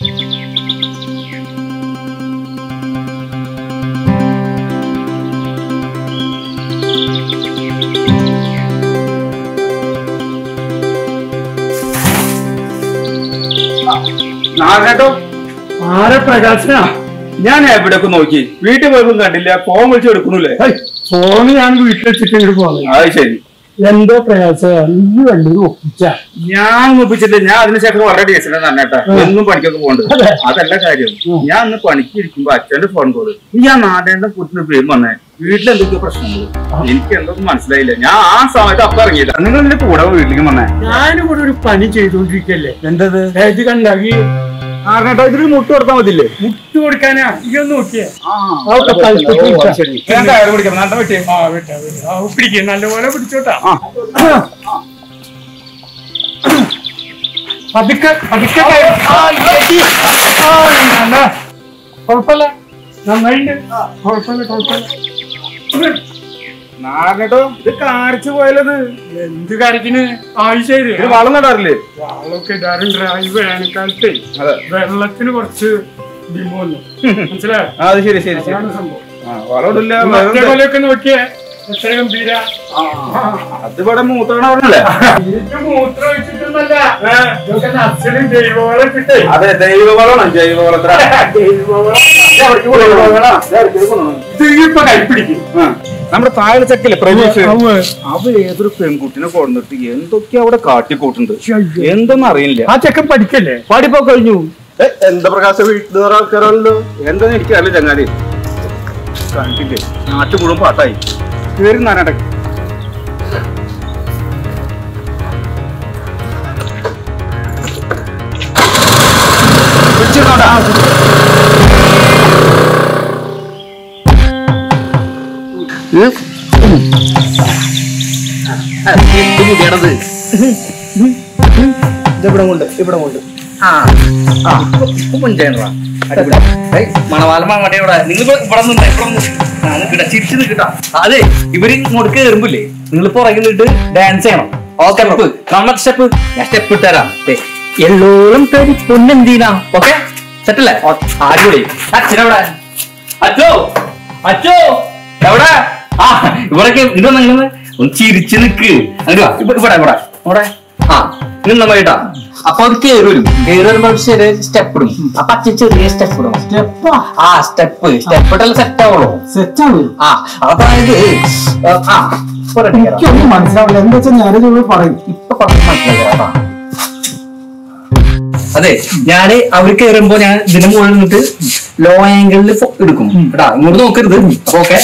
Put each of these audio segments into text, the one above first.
നാഗേട്ടോ ആരെ പ്രകാശനാ ഞാൻ എവിടെയൊക്കെ നോക്കി വീട്ടിൽ പോയപ്പോ കണ്ടില്ല ഫോൺ വിളിച്ച് എടുക്കണല്ലേ ഫോണ് ഞാൻ വീട്ടിൽ വെച്ചിട്ട് ഇങ്ങോട്ട് പോകുന്നത് അത് ശരി എന്തോ പ്രയാസ നീ വണ്ടി ഒപ്പിച്ച ഞാൻ ഒപ്പിച്ചില്ല ഞാൻ അതിനുശേഷം വളരെ ഡീസന്റ് നന്നേട്ടാ എന്നും പണിക്കൊക്കെ പോകണ്ടത് അതെ. അതല്ല കാര്യം ഞാൻ അന്ന് പണിക്ക് ഇരിക്കുമ്പോ അച്ഛന്റെ ഫോൺ കോള് ഞാൻ നാടേണ്ട കുട്ടിന് പേരും വന്നേ വീട്ടിൽ എന്തൊക്കെ പ്രശ്നങ്ങൾ എനിക്ക് എന്തൊന്നും മനസ്സിലായില്ല ഞാൻ ആ സമയത്ത് അപ്പൊ ഇറങ്ങിയില്ല നിങ്ങൾ എന്റെ കൂടെ വീട്ടിലേക്ക് വന്നേ ഞാനും കൂടെ ഒരു പണി ചെയ്തോണ്ടിരിക്കല്ലേ എന്തത് ഇത് കണ്ടാക്കി ആർക്കേട്ടാ ഇതിന് മുട്ട് കൊടുത്താൽ മതില്ലേ മുട്ട് കൊടുക്കാനാ ഇതൊന്ന് നോക്കിയേ ആ, അതൊക്കെ തലപ്പത്ത് ഓ, വെച്ചാ. ശരി. ഞാൻ കയറ് പിടിക്കാം നല്ല പറ്റിയേ ആ വിട്ടാ വിട്ടാ. ആ, പിടിക്ക് നല്ലപോലെ പിടിച്ചോട്ടാ ആ. പതുക്കെ പതുക്കെ കയറ്. ആ, ഇടി. ആ, നല്ല. കുഴപ്പമില്ല നന്നായിണ്ട് കുഴപ്പമില്ല കുഴപ്പമില്ല നാരട്ടോ ഇത് കാണിച്ചു പോയാലത് എന്ത് കാര്യത്തിന് ആവശ്യം ഇത് വളം നടാറില്ലേ വാളൊക്കെ ഇടാറുണ്ട് ഈ വേനൽക്കാലത്തെ അതെ വെള്ളത്തിന് കുറച്ച് ഡിമോ വന്നു മനസ്സിലായോ ആ, അത് ശരി ശരി ശരി അതാണ് സംഭവം ആ, വളം ഇടില്ല മറ്റേ പോലെയൊക്കെ നോക്കിയേ എത്ര ഗംഭീര അത് ഇവിടെ മൂത്തണല്ലേ ഇത് മൂത്രം ഒഴിച്ചിട്ടൊന്നല്ല ഇതൊക്കെ നർസറി ജൈവവളം കിട്ടേ അതെ ജൈവവളമാണ് ജൈവവളത്ര ഇത് ഇപ്പൊ കൈപ്പിടിക്കും നമ്മുടെ താഴെ ചക്കല്ലേ പ്രതീക്ഷ അവ ഏതൊരു പെൺകുട്ടിനെ കൊണ്ടിട്ട് എന്തൊക്കെയാ അവിടെ കാട്ടിക്കൂട്ടുണ്ട് എന്തെന്ന് അറിയില്ല ആ ചെക്കൻ പഠിക്കല്ലേ പാടിപ്പോ കഴിഞ്ഞു എന്താ പ്രകാശ വീട്ടിൽ വേറെ ആൾക്കാരാണല്ലോ എന്താന്ന് എനിക്കറിയില്ല ചങ്ങാതി കണ്ടില്ലേ നാട്ടു മുഴുവൻ പാട്ടായി കേറി നാനാട്ടെ ഇവിടെ കൊണ്ട് ഇവിടെ കൊണ്ട് മണവാളം അങ്ങോട്ടെ ഇവിടെ നിങ്ങൾ ഇവിടെ നിന്ന് ഇവിടെ നിന്ന് ഞാൻ കിട്ടാ ചിരിച്ചു നിൽക്കട്ടാ അതെ ഇവര് ഇങ്ങോട്ട് കേറുമ്പില്ലേ നിങ്ങൾ പുറകിൽ നിന്നിട്ട് ഡാൻസ് ചെയ്യണം ഓക്കെ നമ്മൾ സ്റ്റെപ്പ് ഞാൻ സ്റ്റെപ്പ് ഇട്ടുതരാം ദേ, എള്ളോളം പേര് പൊന്നെന്തീനാ ഓക്കെ സെറ്റല്ലേ അടിപൊളി അച്ഛനെവിടെ അച്ചോ അച്ചോ എവിടെ ആ ഇവിടൊക്കെ ഇത് നിങ്ങൾ ഒന്ന് ചിരിച്ചു നിക്ക് അങ്ങനെ വാ. ഇവിടെ ഇവിടെ ഇവിടെ ഇവിടെ ആ നിന്ന വഴിട്ടാ അപ്പൊ അത് കേറി വരും കേറി വരുമ്പോ ഒരു ചെറിയ സ്റ്റെപ്പ് ഇടും അപ്പൊ അച്ഛൻ ചെറിയ സ്റ്റെപ്പ് ഇടും ആ സ്റ്റെപ്പ് സ്റ്റെപ്പ് ഇട്ടല്ല സെറ്റ് ആവുള്ളൂ സെറ്റാണ് ആ അതായത് ഏ, ആ ഇപ്പൊ ready ആക്കാം. എനിക്കൊന്നും മനസ്സിലാവില്ല എന്താ വെച്ചാൽ ഞാനിത് പറയും ഇപ്പൊ കുറച്ച് മനസ്സിലായി കേട്ടോ. അതെ ഞാന് അവർ കയറുമ്പോ ഞാൻ ഇതിന്റെ മുകളിൽ നിന്നിട്ട് ലോ ആംഗിളിൽ എടുക്കും കേട്ടാ ഇങ്ങോട്ട് നോക്കരുത് അപ്പൊ ഓക്കെ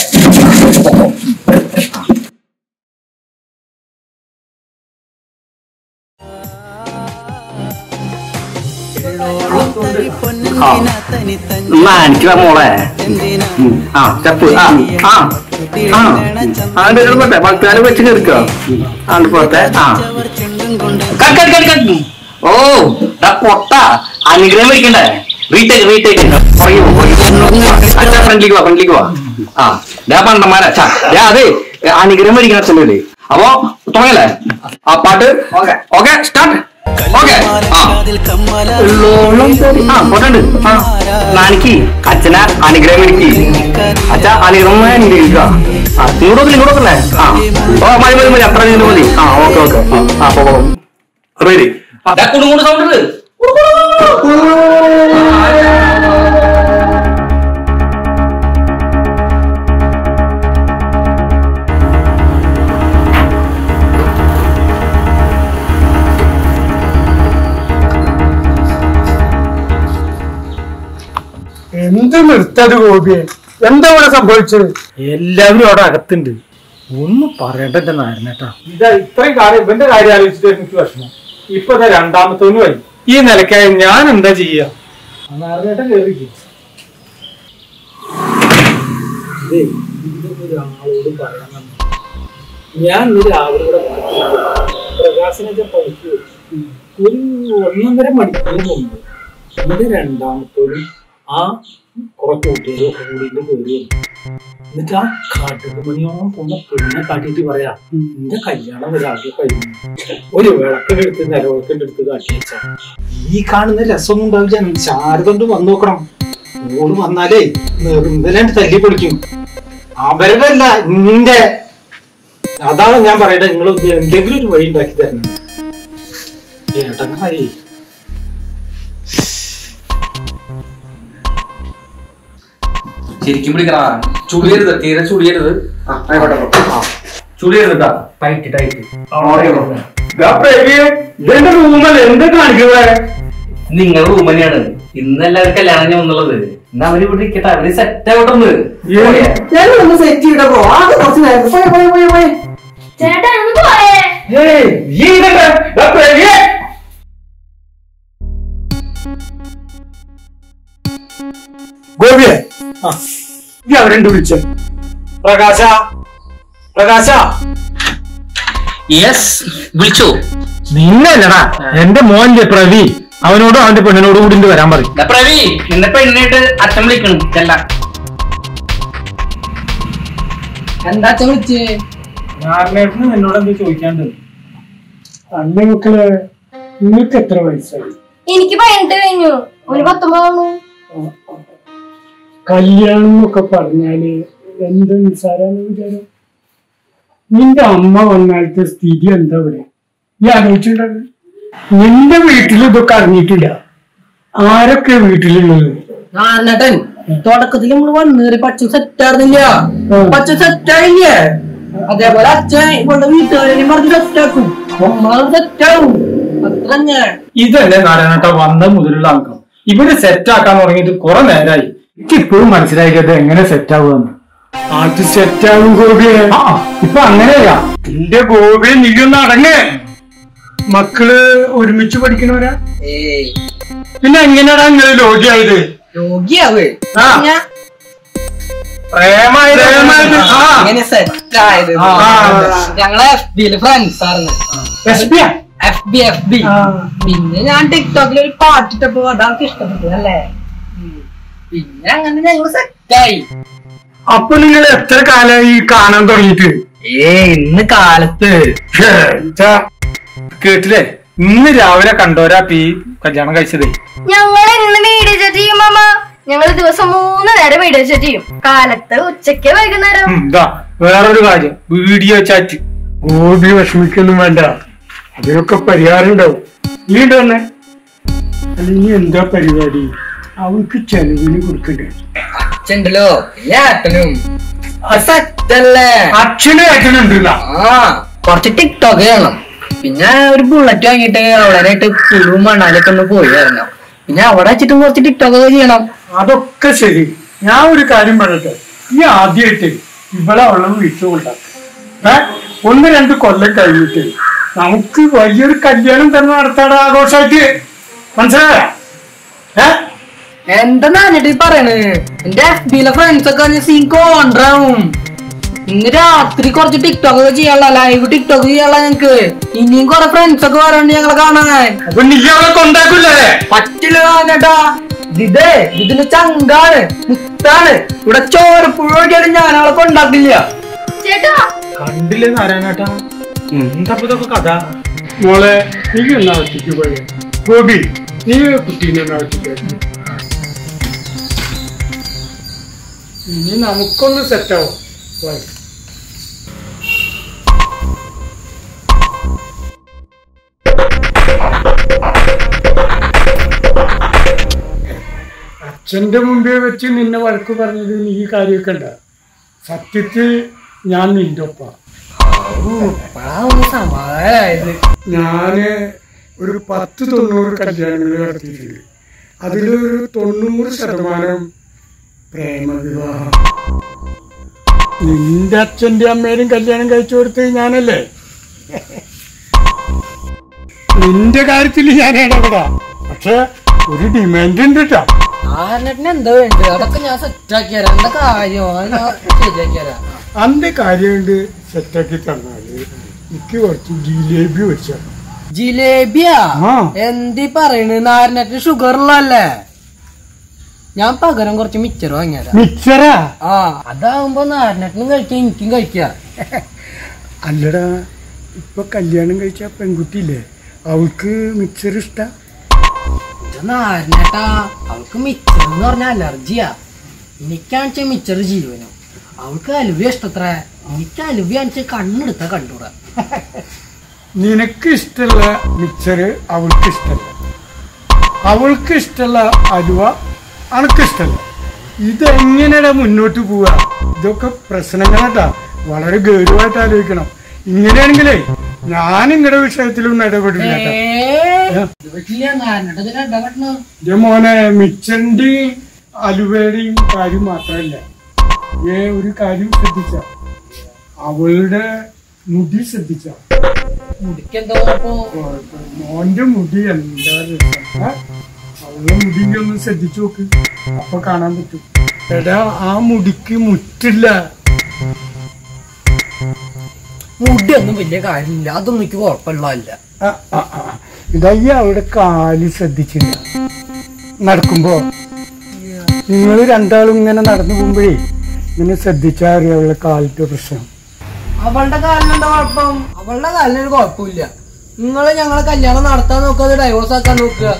എനിക്ക് മോളെ ഉം. ആ സ്റ്റെപ്പ് ആ ആ ആ ആണ്ട് കിടപ്പട്ടെ മക്കാര് വെച്ച് കയറിക്കോ ആണ്ട് പോട്ടെ ആ കട്ട് കട്ട് കട്ട് കട്ട് ഓ ഡാ പൊട്ട അനുഗ്രഹം വയ്ക്കണ്ടേ റീടേക്ക് റീടേക്ക് അച്ഛാ ഫ്രണ്ടിലേക്ക് വാ ഫ്രണ്ടിലേക്ക് വാ ആ ഡാ പണ്ടന്മാരാ ചാ ഡാ അതെ അനുഗ്രഹം വരിക്കണം അച്ഛൻ്റെ അപ്പോ തുടങ്ങല്ലേ ആ പാട്ട് ഓക്കെ സ്റ്റാർട്ട് ഓക്കെ ആ ഉള്ളോളം തേടി- ആ പോട്ടുണ്ട് ആ നാനിക്ക് അച്ഛനെ അനുഗ്രഹം എനിക്ക് അച്ഛ അനുഗ്രഹം അനുഗ്രഹിക്കുക ആ ഇങ്ങോട്ടൊക്കെ ഇങ്ങോട്ടൊക്കെ ആ ഓ മതി മതി മതി അത്ര നീണ്ട് മതി ആ ഓക്കെ ഓക്കെ ആ പോ റെഡി കുടുങ്ങോട് സൗണ്ട് എന്ത് നിർത്തത് ഗോപിയെ എന്താ ഇവിടെ സംഭവിച്ചത് എല്ലാവരും അവിടെ അകത്തുണ്ട് ഒന്നും പറയണ്ട നാരനേട്ടാ ഇതാ ഇത്രയും കാര്യം ഇവന്റെ കാര്യം ആലോചിച്ചിട്ട് എനിക്ക് വിഷമം ഇപ്പൊ ദാ രണ്ടാമത്തോനും ആയി ഈ നിലക്കായ ഞാൻ എന്താ ചെയ്യാ നാരനേട്ടൻ കേറി ഒരാളോട് പറയാൻ ഞാൻ ഇന്ന് രാവിലെ ഇവിടെ പ്രകാശനത്തെ പണിക്ക് ഒരു ഒന്നൊന്നര മണിക്കൂർ മുമ്പ് ഇവിടെ രണ്ടാമത്തോടും ആ കുറെ കൂട്ടുകാരും ഒക്കെ കൂടിയിട്ട് കയറി വന്നു എന്നിട്ട് ആ കാട്ടുമണിയോളം പോന്ന പെണ്ണെ കാട്ടിയിട്ട് പറയാ എന്റെ കല്യാണം ഒരാൾക്ക് കഴിഞ്ഞു ഒരു വിളക്കിന്റെ അടുത്ത് നിലവിളക്കിന്റെ അടുത്ത് കാട്ടി വെച്ചാ ഈ കാണുന്ന രസമൊന്നും ഉണ്ടാവില്ല ശാരദണ്ട് വന്നു നോക്കണം ഓള് വന്നാലേ നിർമ്മലാണ്ട് തല്ലി പൊളിക്കും അവരുടെല്ല നിന്റെ അതാണ് ഞാൻ പറയട്ടെ നിങ്ങൾ എന്തെങ്കിലും ഒരു വഴി ഉണ്ടാക്കി തരണം ഏട്ടനായി ശരിക്കും പിടിക്കണ ചുളിയരുത് തീരെ ചുളിയരുത് ചുളിയരുത് ടൈറ്റ് ടൈറ്റ് ഇതെന്റെ റൂമല്ലേ എന്താ കാണിക്കുന്നത് നിങ്ങൾ റൂം തന്നെയാണ് ഇന്ന് എല്ലാവരും കല്യാണം ഞാൻ വന്നുള്ളത് ഇന്ന് അവര് ഇവിടെ ഇരിക്കട്ടെ അവര് സെറ്റ് ആവട്ടെ ഞാനൊന്ന് സെറ്റ് ചെയ്യട്ടോ ബ്രോ ആകെ കുറച്ച് നേരം പോയ പോയ പോയ പോയ ചേട്ടാ ഒന്ന് പോയേ ഗോപിയെ ആ ഈ അവരെണ്ട് വിളിച്ച പ്രകാശ പ്രകാശ യെസ് വിളിച്ചു നിന്നല്ലടാ എന്റെ മോന്റെ പ്രവി അവനോടും അവന്റെ പെണ്ണിനോടും കൂടി ഇങ്ങട് വരാൻ പറയും ദാ പ്രവി നിന്നെ പെണ്ണിട്ട് അച്ഛൻ വിളിക്കണം ചെല്ല എന്താ അച്ഛൻ വിളിച്ചേ നാരായണേട്ടന് എന്നോട് എന്താ ചോദിക്കാണ്ട് അന്ന് മക്കളെ നിങ്ങൾക്ക് എത്ര വയസ്സായി എനിക്ക് പതിനെട്ട് കഴിഞ്ഞു ഒരു പത്തൊമ്പതാണ് കല്യാണം എന്നൊക്കെ പറഞ്ഞാല് എന്ത് നിസ്സാരാന്ന് വിചാരം നിന്റെ അമ്മ വന്നാലത്തെ സ്ഥിതി എന്താ ഇവിടെ ഈ ആലോചിച്ചിട്ടുണ്ടത് നിന്റെ വീട്ടിൽ ഇതൊക്കെ അറിഞ്ഞിട്ടില്ല ആരൊക്കെ വീട്ടിലുള്ളത് നാരണേട്ടൻ തുടക്കത്തിൽ നമ്മള് വന്നേറി പച്ച സെറ്റ് ആയിരുന്നില്ല ഉം. പച്ച സെറ്റ് ആയില്ലേ അതേപോലെ അച്ഛൻ ഇവളുടെ വീട്ടുകാരെയും പറഞ്ഞ് സെറ്റ് ആക്കും നമ്മളത് സെറ്റ് ആവും അത്ര തന്നെ ഇതല്ലേ നാരായണേട്ട വന്ന മുതലുള്ള അംഗം ഇവര് സെറ്റ് ആക്കാൻ തുടങ്ങിയിട്ട് കുറെ നേരമായി എനിക്ക് ഇപ്പോഴും മനസ്സിലായില്ല എങ്ങനെ സെറ്റ് ആവുമെന്ന് അത് സെറ്റാവും ഗോപിയെ ആ ഇപ്പൊ അങ്ങനെയാ എന്റെ ഗോപിയെ നീയൊന്ന് അടങ്ങ് മക്കള് ഒരുമിച്ച് പഠിക്കണവരാ ഏയ് പിന്നെ എങ്ങനെയാടാ നിങ്ങൾ ലോകിയായത് യോഗിയാവേ ആ. ഞാൻ പ്രേമായത് പ്രേമായത്, ആ. ഇങ്ങനെ സെറ്റ് ആയത് ആ. ഞങ്ങളെ എഫ് ബിയില് ഫ്രണ്ട്സ് ആയിരുന്നു എസ്പിയാ എഫ് ബി എഫ് ബി പിന്നെ ഞാൻ ടിക്ടോക്കിൽ ഒരു പാട്ടിട്ടപ്പോ അതാൾക്ക് ഇഷ്ടപ്പെട്ടു അല്ലേ ഉം. പിന്നെ അങ്ങനെ ഞങ്ങൾ സെറ്റായി അപ്പൊ നിങ്ങൾ എത്ര കാലമായി ഈ കാണാൻ തുടങ്ങിയിട്ട് ഏ ഇന്ന് കാലത്ത് എന്താ കേട്ടില്ലേ ഇന്ന് രാവിലെ കണ്ടോരാ പി കല്യാണം കഴിച്ചതേ ഞങ്ങൾ ഇന്ന് വീഡിയോ ചാറ്റ് ചെയ്യും മാമ ഞങ്ങൾ ദിവസം മൂന്ന് നേരം വീഡിയോ ചാറ്റ് ചെയ്യും കാലത്ത് ഉച്ചയ്ക്ക് വൈകുന്നേരം ഉം, ഇതാ വേറൊരു കാര്യം വീഡിയോ ചാറ്റ് ഗോപി വിഷമിക്കൊന്നും വേണ്ട അതിനൊക്കെ പരിഹാരം ഉണ്ടാവും നീ ഉണ്ട് വന്നേ അല്ലെങ്കിൽ എന്താ പരിപാടി അവൾക്ക് ചെലവിന് കൊടുക്കണ്ടേ അച്ഛണ്ടല്ലോ ഏട്ടനും സെറ്റല്ലേ അച്ഛനും ഏട്ടനുണ്ടല്ല ആ കുറച്ച് ടിക്ടോക്ക് ചെയ്യണം പിന്നെ ഒരു ബുള്ളറ്റ് വാങ്ങിയിട്ട് അവളായിട്ട് പുഴുവും മണ്ണാലൊക്കെ ഒന്ന് പോയി വരണം പിന്നെ അവിടെ വെച്ചിട്ടും കുറച്ച് ടിക്ടോക്ക് ഒക്കെ ചെയ്യണം അതൊക്കെ ശരി ഞാൻ ഒരു കാര്യം പറയട്ടെ ഈ ആദ്യമായിട്ട് ഇവിടെ അവളെ വീഴ്ച കൊണ്ടാക്കും ഏ ഒന്ന് രണ്ട് കൊല്ലം കഴിഞ്ഞിട്ട് നമുക്ക് വലിയൊരു കല്യാണം തന്നെ നടത്താട ആഘോഷമായിട്ട് മനസ്സിലായ ഏ എന്താ നാനിട്ട് പറയണ് എന്റെ എഫ് ബിയിലെ ഫ്രണ്ട്സ് ഒക്കെ സീൻ കോൺട്രാവും ഇന്ന് രാത്രി കുറച്ച് ടിക്ടോക്ക് ഒക്കെ ചെയ്യാനുള്ള ലൈവ് ടിക്ടോക്ക് ചെയ്യാനുള്ള ഞങ്ങക്ക് ഇനിയും കുറെ ഫ്രണ്ട്സ് ഒക്കെ വരണ്ട് ഞങ്ങളെ കാണാൻ അപ്പൊ നീ അവളെ കൊണ്ടാക്കൂലേ പറ്റില്ല നാനേട്ടാ ഇതേ ഇതിന് ചങ്കാണ് മുത്താണ് ഇവിടെ ചോരപ്പുഴോടിയാണ് ഞാൻ അവളെ കൊണ്ടാക്കില്ല ചേട്ടാ കണ്ടില്ലേ നാരായണേട്ടാ എന്താ ഇപ്പൊ ഇതൊക്കെ കഥ മോളെ നീ എന്നാ ഒറ്റയ്ക്ക് പോയെ ഗോപി നീ കുട്ടീനെ ഒന്ന് ഒറ്റയ്ക്ക് ഇനി നമുക്കൊന്ന് സെറ്റാവും അച്ഛന്റെ മുമ്പേ വെച്ച് നിന്നെ വഴക്ക് പറഞ്ഞത് നീ ഈ കാര്യമൊക്കെ ഉണ്ട സത്യത്തിൽ ഞാൻ നിന്റെ ഒപ്പം സമാധാനായത് ഞാന് ഒരു പത്ത് തൊണ്ണൂറ് കല്യാണങ്ങൾ നടത്തിയിട്ടുണ്ട് അതിലൊരു തൊണ്ണൂറ് ശതമാനം പ്രേമവിവാഹം നിന്റെ അച്ഛന്റെ അമ്മേനും കല്യാണം കഴിച്ചു കൊടുത്തത് ഞാനല്ലേ നിന്റെ കാര്യത്തിൽ ഞാൻ ഇടപെടാ പക്ഷെ ഒരു ഡിമാൻഡ് ഉണ്ട് കേട്ടോ ആറിനെട്ടിന് എന്താ വേണ്ടത് അതൊക്കെ ഞാൻ സെറ്റാക്കി തരാം എന്താ കാര്യം അത് ഞാൻ ശരിയാക്കി തരാം അന്റെ കാര്യമുണ്ട് സെറ്റാക്കി തന്നാല് എനിക്ക് കുറച്ച് ജിലേബി വെച്ചാ ജിലേബിയാ ആ. എന്തി പറയണ് നാരനറ്റിന് ഷുഗർ ഉള്ളതല്ലേ ഞാൻ പകരം കുറച്ച് മിച്ചർ വാങ്ങിയതാ മിക്സറാ ആ അതാവുമ്പോ നാരനട്ടിനും കഴിക്കാം എനിക്കും കഴിക്കാം അല്ലടാ ഇപ്പൊ കല്യാണം കഴിച്ച പെൺകുട്ടിയില്ലേ അവൾക്ക് മിക്സർ ഇഷ്ട ഇത് നാരനേട്ടാ അവൾക്ക് മിച്ചർ എന്ന് പറഞ്ഞ അലർജിയാ എനിക്കാണിച്ച മിച്ചർ ജീവനും അവൾക്ക് അലുവ ഇഷ്ടത്ര എനിക്ക് അലുവ ആണിച്ച കണ്ണെടുത്ത കണ്ടൂടാ നിനക്ക് ഇഷ്ടമുള്ള മിക്സർ അവൾക്ക് ഇഷ്ടമല്ല അവൾക്ക് ഇഷ്ടമുള്ള അലുവ അനക്ക് ഇഷ്ടമല്ല ഇതെങ്ങനെയാ മുന്നോട്ട് പോവുക ഇതൊക്കെ പ്രശ്നങ്ങളാട്ടാ വളരെ ഗൗരവമായിട്ട് ആലോചിക്കണം ഇങ്ങനെയാണെങ്കിലേ ഞാൻ നിങ്ങളുടെ വിഷയത്തിലൊന്നും ഇടപെടില്ല കേട്ടോ. നാരനട്ട ഇതിൽ ഇടപെട്ടു എന്റെ മോനെ മിച്ചറിന്റെയും അലുവയുടെയും കാര്യം മാത്രമല്ല ഏ ഒരു കാര്യം ശ്രദ്ധിച്ച അവളുടെ മുടി ശ്രദ്ധിച്ച മുടിക്കെന്തോ കുഴപ്പം? മോന്റെ മുടി എന്താ രസം ഏ? അവളുടെ മുടി ഇനി ഒന്ന് ശ്രദ്ധിച്ചു നോക്ക് അപ്പൊ കാണാൻ പറ്റും എടാ ആ മുടിക്ക് മുറ്റില്ല മുടിയൊന്നും വലിയ കാര്യമില്ല അതൊന്നും എനിക്ക് കുഴപ്പമുള്ളതല്ല ആ, ആ, ആ. ഇതയ്യ അവിടെ കാല് ശ്രദ്ധിച്ചില്ല നടക്കുമ്പോ നിങ്ങൾ രണ്ടാളും ഇങ്ങനെ നടന്നു പോകുമ്പോഴേ ഇങ്ങനെ ശ്രദ്ധിച്ചാൽ അറിയാം അവളുടെ കാലത്തെ പ്രശ്നം അവളുടെ കാലിന് എന്താ കുഴപ്പം അവളുടെ കാലിന് ഒരു കുഴപ്പമില്ല നിങ്ങള് ഞങ്ങളെ കല്യാണം നടത്താൻ നോക്കുക അത് ഡൈവോഴ്സ് ആക്കാൻ നോക്കുക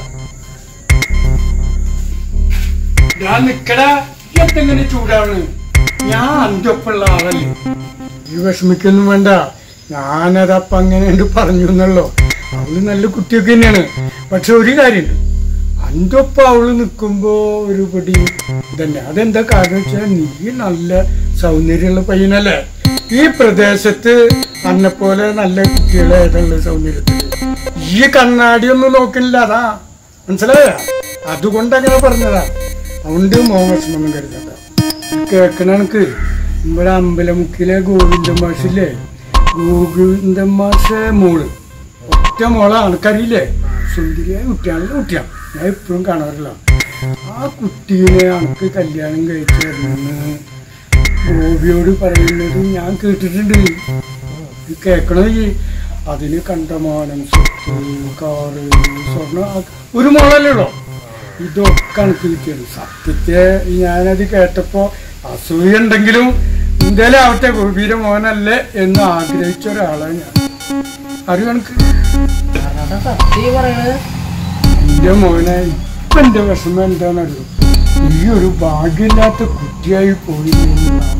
ഞാൻ നിക്കടാ എന്തെങ്ങനെ ചൂടാണ് ഞാൻ അന്റെ ഒപ്പമുള്ള ആളല്ലേ ഈ വിഷമിക്കൊന്നും വേണ്ട ഞാനതപ്പ അങ്ങനെ പറഞ്ഞു എന്നല്ലോ അവള് നല്ല കുട്ടിയൊക്കെ തന്നെയാണ് പക്ഷെ ഒരു കാര്യമുണ്ട് അന്റെ ഒപ്പം അവള് നിൽക്കുമ്പോ ഒരു പൊടി ഇതന്നെ അതെന്താ കാരണം വെച്ചാൽ നീ നല്ല സൗന്ദര്യമുള്ള പയ്യനല്ലേ ഈ പ്രദേശത്ത് അന്നെ പോലെ നല്ല കുട്ടികളെ ഏതുള്ള സൗന്ദര്യത്തിൽ ഈ കണ്ണാടി ഒന്നും നോക്കണില്ല അതാ മനസ്സിലായ അതുകൊണ്ട് അങ്ങനെ പറഞ്ഞതാ അതുകൊണ്ട് മോഹവിഷമൊന്നും കരുതണ്ട കേൾക്കണ എനിക്ക് ഇവിടെ അമ്പലമുക്കിലെ ഗോവിന്ദ മാഷില്ലേ ഗോവിന്ദ മാഷ മോള് ഒറ്റ മോളെ ആൾക്കറിയില്ലേ സുന്ദരിയായ കുട്ടിയാണ് കുട്ടിയാണ് ഞാൻ എപ്പോഴും കാണാറില്ല ആ കുട്ടീനെ അനക്ക് കല്യാണം കഴിച്ചു തരണമെന്ന് ഗോപിയോട് പറയുന്നത് ഞാൻ കേട്ടിട്ടുണ്ട് ഇത് കേൾക്കണോ ഈ അതിന് കണ്ടമാനം സ്വത്ത് കാറ് സ്വർണ്ണ ഒരു മോളല്ലേ ഉള്ളോ ഇതൊക്കെ എനിക്ക് കിട്ടിയത് സത്യത്തെ ഞാനത് കേട്ടപ്പോ അസൂയ ഉണ്ടെങ്കിലും എന്തായാലും ആവട്ടെ ഗോപിയുടെ മോനല്ലേ എന്ന് ആഗ്രഹിച്ച ഒരാളാണ് ഞാൻ അറിയോ എനിക്ക് സത്യം പറയണത് എന്റെ മോനെ ഇപ്പൊ എന്റെ വിഷമം എന്താണെന്നറിയോ ഈ ഒരു ഭാഗ്യമില്ലാത്ത കുട്ടിയായി പോയി എന്നുള്ളതാണ്.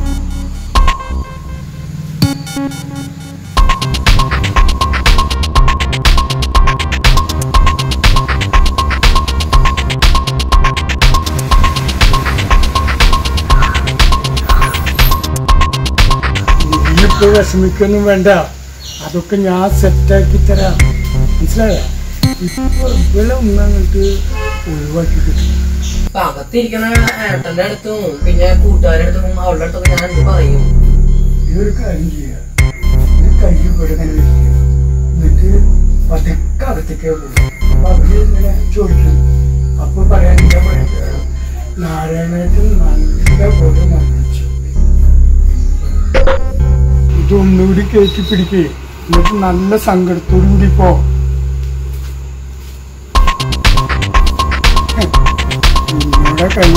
നീയിപ്പോ വിഷമിക്കൊന്നും വേണ്ട അതൊക്കെ ഞാൻ സെറ്റാക്കി തരാം മനസ്സിലായോ ഇപ്പൊ ഇവിടെ ഒന്നങ്ങോട്ട് ഒഴിവാക്കി കിട്ടും ഇപ്പൊ അകത്തിരിക്കണ ഏട്ടന്റെ അടുത്തും പിന്നെ കൂട്ടുകാരുടെ അടുത്തും അവളുടെ അടുത്തൊക്കെ ഞാൻ എന്ത് പറയും ഈ ഒരു കാര്യം ചെയ്യാം ഈ കൈ ഇവിടെ ഇങ്ങനെ വെക്കുക എന്നിട്ട് പതുക്കെ അകത്തേക്കേ പോകും അപ്പൊ അവര് ഇങ്ങനെ ചോദിക്കും അപ്പൊ പറയാൻ എന്താ പറയുക നാരായണത്തിൽ നല്ല പോലെ മർദ്ദിച്ചു ഇതൊന്നുകൂടി കയറ്റി പിടിക്കേ എന്നിട്ട് നല്ല സങ്കടത്തോടു കൂടി പോ നിങ്ങളുടെ കൈ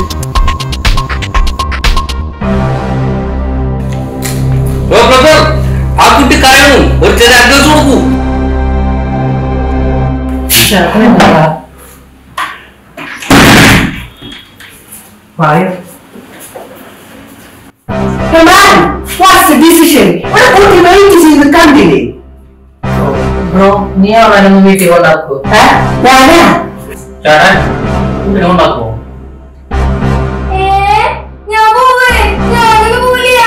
ഓ ബ്രദർ ആ കുട്ടി കരയണു ഒരു ചെറിയ അഡ്രസ് കൊടുക്കൂ What's the decision? What about the wages in the company? Bro നീ അവനൊന്നും വീട്ടിൽ കൊണ്ടാക്കോ Huh? ഞാനാ ചേട്ടൻ വീട്ടിൽ കൊണ്ടാക്കോ ഏ ഞാൻ പോവേ ഞാനൊന്നും പോവില്ല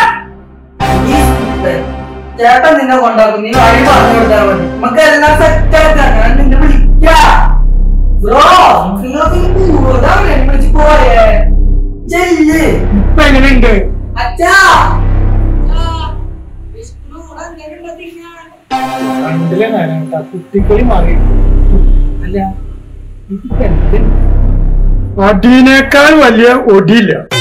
ചേട്ടൻ നിന്നെ കൊണ്ടാക്കും നീ വഴി പറഞ്ഞു കൊടുത്താൽ മതി നമുക്ക് എല്ലാം സെറ്റ് ആക്കാം ഞാൻ നിന്നെ വിളിക്കാം ബ്രോ നിങ്ങൾക്ക് വിളിച്ച് പോയേ ചെല്ല് ഇപ്പൊ എങ്ങനെയുണ്ട് അച്ഛാ കണ്ടില്ല നാരായണ കുട്ടിക്കളി മാറി അല്ല ഇതിപ്പോ എന്ത് അടിയിനേക്കാൾ വലിയ ഒടിയില്ല